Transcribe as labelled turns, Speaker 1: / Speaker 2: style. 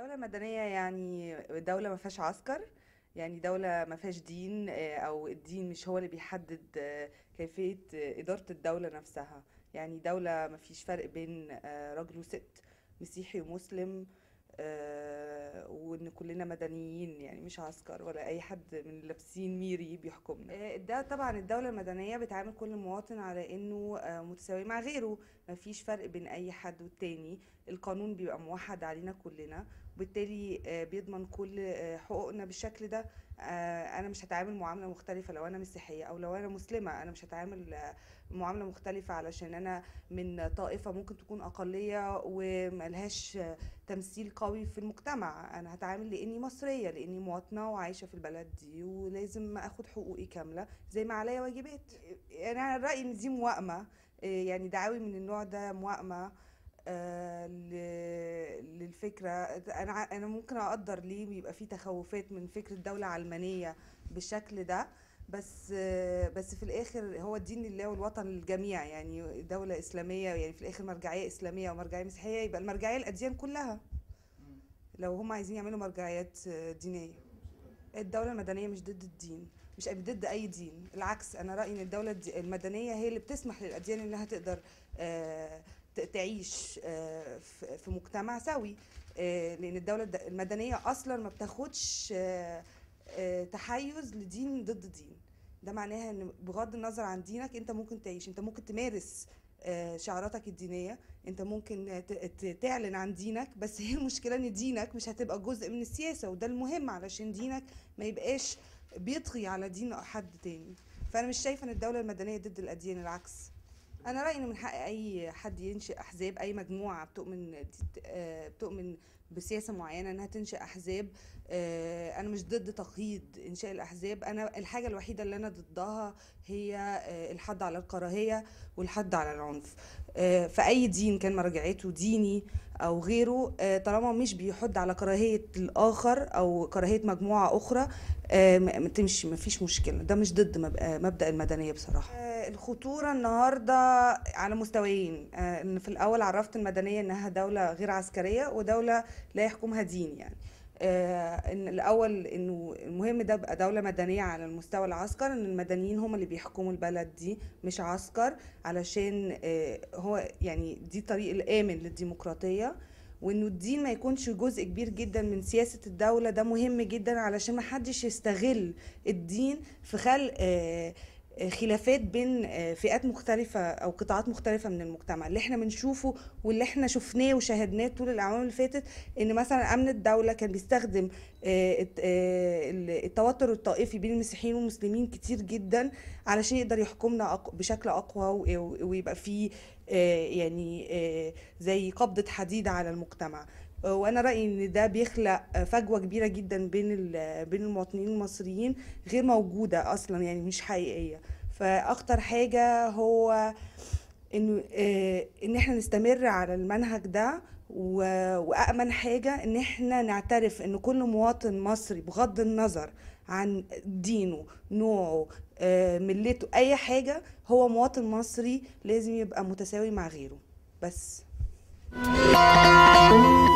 Speaker 1: دولة مدنية يعني دولة ما فيهاش عسكر يعني دولة ما فيهاش دين آه، أو الدين مش هو اللي بيحدد آه، كيفية آه، إدارة الدولة نفسها يعني دولة ما فيش فرق بين آه، راجل وست مسيحي ومسلم آه، وإن كلنا مدنيين يعني مش عسكر ولا أي حد من اللي لابسين ميري بيحكمنا آه، ده طبعا الدولة المدنية بتعامل كل مواطن على إنه آه، متساوي مع غيره ما فيش فرق بين أي حد والتاني القانون بيبقى موحد علينا كلنا وبالتالي آه، بيضمن كل آه، حقوقنا بالشكل ده آه، انا مش هتعامل معامله مختلفه لو انا مسيحيه او لو انا مسلمه انا مش هتعامل آه، معامله مختلفه علشان انا من طائفه ممكن تكون اقليه وملهاش آه، تمثيل قوي في المجتمع انا هتعامل لاني مصريه لاني مواطنه وعايشه في البلد دي ولازم اخد حقوقي كامله زي ما عليا واجبات يعني انا رايي ان دي موائمه آه، يعني دعاوي من النوع ده موائمه آه، ل- للفكره انا ع- انا ممكن اقدر ليه بيبقى في تخوفات من فكره دوله علمانيه بالشكل ده بس آه، بس في الاخر هو الدين لله والوطن للجميع يعني دوله اسلاميه يعني في الاخر مرجعيه اسلاميه ومرجعيه مسيحيه يبقى المرجعيه الاديان كلها لو هم عايزين يعملوا مرجعيات آه، دينيه الدولة المدنية مش ضد الدين مش ضد أي دين العكس أنا رأيي إن الدولة الد- المدنية هي اللي بتسمح للأديان إنها تقدر آه، ت- تعيش آه، في في مجتمع سوي آه، لأن الدولة الد- المدنية أصلا ما بتاخدش آه، آه، تحيز لدين ضد دين ده معناها إن بغض النظر عن دينك أنت ممكن تعيش أنت ممكن تمارس آه، شعاراتك الدينية انت ممكن ت- ت- تعلن عن دينك بس هي المشكلة ان دينك مش هتبقى جزء من السياسة وده المهم علشان دينك ما يبقاش بيطغي على دين حد تاني فانا مش شايفه ان الدوله المدنيه ضد الاديان العكس انا رايي ان من حق اي حد ينشئ احزاب اي مجموعه بتؤمن آه، بتؤمن بسياسه معينه انها تنشئ احزاب آه، انا مش ضد تقييد انشاء الاحزاب انا الحاجه الوحيده اللي انا ضدها هي آه، الحد على الكراهيه والحد على العنف آه، فاي دين كان مرجعيته ديني او غيره آه، طالما مش بيحد على كراهيه الاخر او كراهيه مجموعه اخرى آه، ما ما تمشي ما فيش مشكله ده مش ضد مب- آه، مبدا المدنيه بصراحه آه، الخطوره النهارده على مستويين آه، ان في الاول عرفت المدنيه انها دوله غير عسكريه ودوله لا يحكمها دين يعني آه، ان الاول انه المهم ده بقى دوله مدنيه على المستوى العسكر ان المدنيين هم اللي بيحكموا البلد دي مش عسكر علشان آه، هو يعني دي الطريق الامن للديمقراطيه وانه الدين ما يكونش جزء كبير جدا من سياسه الدوله ده مهم جدا علشان ما حدش يستغل الدين في خلق آه، آه، خلافات بين آه، فئات مختلفة أو قطاعات مختلفة من المجتمع اللي احنا بنشوفه واللي احنا شفناه وشاهدناه طول الأعوام اللي فاتت إن مثلا أمن الدولة كان بيستخدم آه، الت- آه، التوتر الطائفي بين المسيحيين والمسلمين كتير جدا علشان يقدر يحكمنا أق- بشكل أقوى و- و- ويبقى فيه آه، يعني آه، زي قبضة حديد على المجتمع آه، وانا رايي ان ده بيخلق آه، فجوه كبيره جدا بين ال- بين المواطنين المصريين غير موجوده اصلا يعني مش حقيقيه فاخطر حاجه هو انه آه، ان احنا نستمر على المنهج ده و- وامن حاجه ان احنا نعترف ان كل مواطن مصري بغض النظر عن دينه نوعه آه، ملته اي حاجه هو مواطن مصري لازم يبقى متساوي مع غيره بس